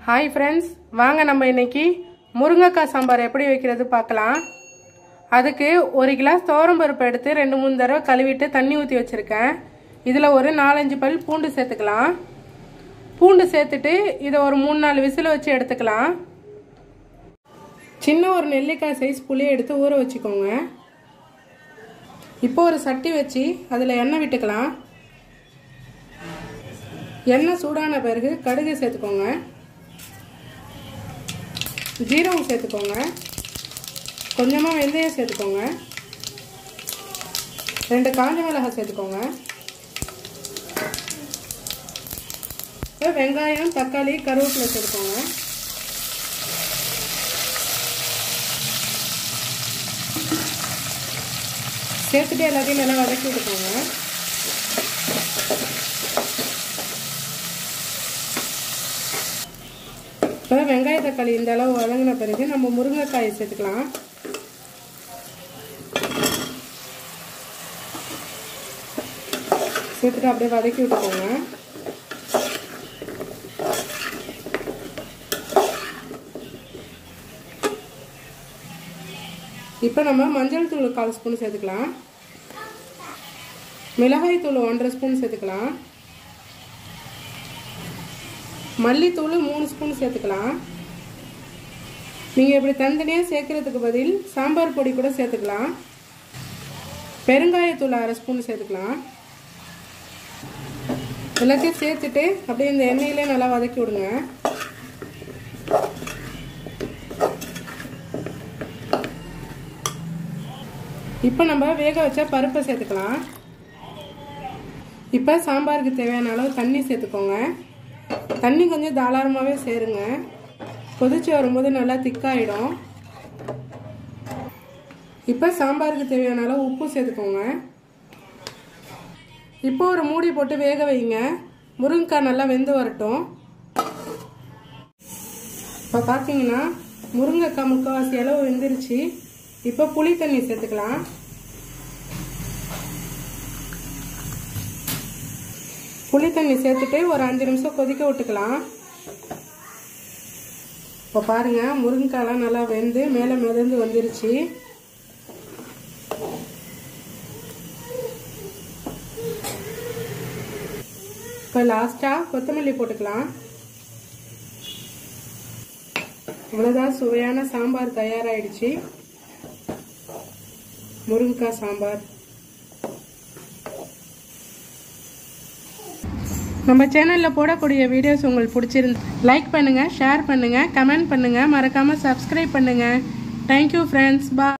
hi friends வாங்க நம்ம இன்னைக்கு முருங்கைக்காய் சாம்பார் எப்படி வைக்கிறது பார்க்கலாம் அதுக்கு ஒரு கிளாஸ் பருப்பு எடுத்து ரெண்டு மூணு தடவை கழுவிட்டு தண்ணி ஊற்றி வச்சுருக்கேன் இதில் ஒரு நாலஞ்சு பல் பூண்டு சேர்த்துக்கலாம் பூண்டு சேர்த்துட்டு இதை ஒரு மூணு நாலு விசில் வச்சு எடுத்துக்கலாம் சின்ன ஒரு நெல்லிக்காய் சைஸ் புளியை எடுத்து ஊற வச்சுக்கோங்க இப்போ ஒரு சட்டி வச்சு அதில் எண்ணெய் விட்டுக்கலாம் எண்ணெய் சூடான பிறகு கடுகு சேர்த்துக்கோங்க ஜீரகம் சேர்த்துக்கோங்க கொஞ்சமாக வெந்தயம் சேர்த்துக்கோங்க ரெண்டு காஞ்ச மிளகாய் சேர்த்துக்கோங்க வெங்காயம் தக்காளி கருவேப்பிலை சேர்த்துக்கோங்க சேர்த்துட்டு எல்லாத்தையும் நல்லா வதக்கி விட்டுக்கோங்க இப்போ வெங்காய தக்காளி இந்த அளவு வதங்கின பிறகு நம்ம முருங்கைக்காயை சேர்த்துக்கலாம் சேர்த்துட்டு அப்படியே வதக்கி விட்டுக்கோங்க இப்போ நம்ம மஞ்சள் தூள் கால் ஸ்பூன் சேர்த்துக்கலாம் மிளகாய் தூள் ஒன்றரை ஸ்பூன் சேர்த்துக்கலாம் மல்லித்தூள் மூணு ஸ்பூன் சேர்த்துக்கலாம் நீங்கள் இப்படி தனித்தனியாக சேர்க்கறதுக்கு பதில் சாம்பார் பொடி கூட சேர்த்துக்கலாம் பெருங்காயத்தூள் அரை ஸ்பூன் சேர்த்துக்கலாம் எல்லாத்தையும் சேர்த்துட்டு அப்படியே இந்த எண்ணெயிலே நல்லா வதக்கி விடுங்க இப்போ நம்ம வேக வச்ச பருப்பை சேர்த்துக்கலாம் இப்போ சாம்பாருக்கு தேவையான அளவு தண்ணி சேர்த்துக்கோங்க தண்ணி கொஞ்சம் தாராளமாகவே சேருங்க கொதிச்சு வரும்போது நல்லா திக்காயிடும் இப்போ சாம்பாருக்கு தேவையான அளவு உப்பு சேர்த்துக்கோங்க இப்போ ஒரு மூடி போட்டு வேக வைங்க முருங்கைக்காய் நல்லா வெந்து வரட்டும் இப்போ பார்த்தீங்கன்னா முருங்கைக்காய் முக்கால்வாசி அளவு வெந்துருச்சு இப்போ புளி தண்ணி சேர்த்துக்கலாம் புளி தண்ணி சேர்த்துட்டு ஒரு அஞ்சு நிமிஷம் கொதிக்க விட்டுக்கலாம் இப்போ பாருங்க முருங்கைக்காய்லாம் நல்லா வெந்து மேலே மிதந்து வந்துருச்சு இப்போ லாஸ்ட்டாக கொத்தமல்லி போட்டுக்கலாம் இவ்வளோதான் சுவையான சாம்பார் தயாராகிடுச்சு முருங்கைக்காய் சாம்பார் நம்ம சேனலில் போடக்கூடிய வீடியோஸ் உங்களுக்கு பிடிச்சிருந்து லைக் பண்ணுங்கள் ஷேர் பண்ணுங்கள் கமெண்ட் பண்ணுங்கள் மறக்காமல் சப்ஸ்கிரைப் பண்ணுங்கள் தேங்க்யூ ஃப்ரெண்ட்ஸ் பா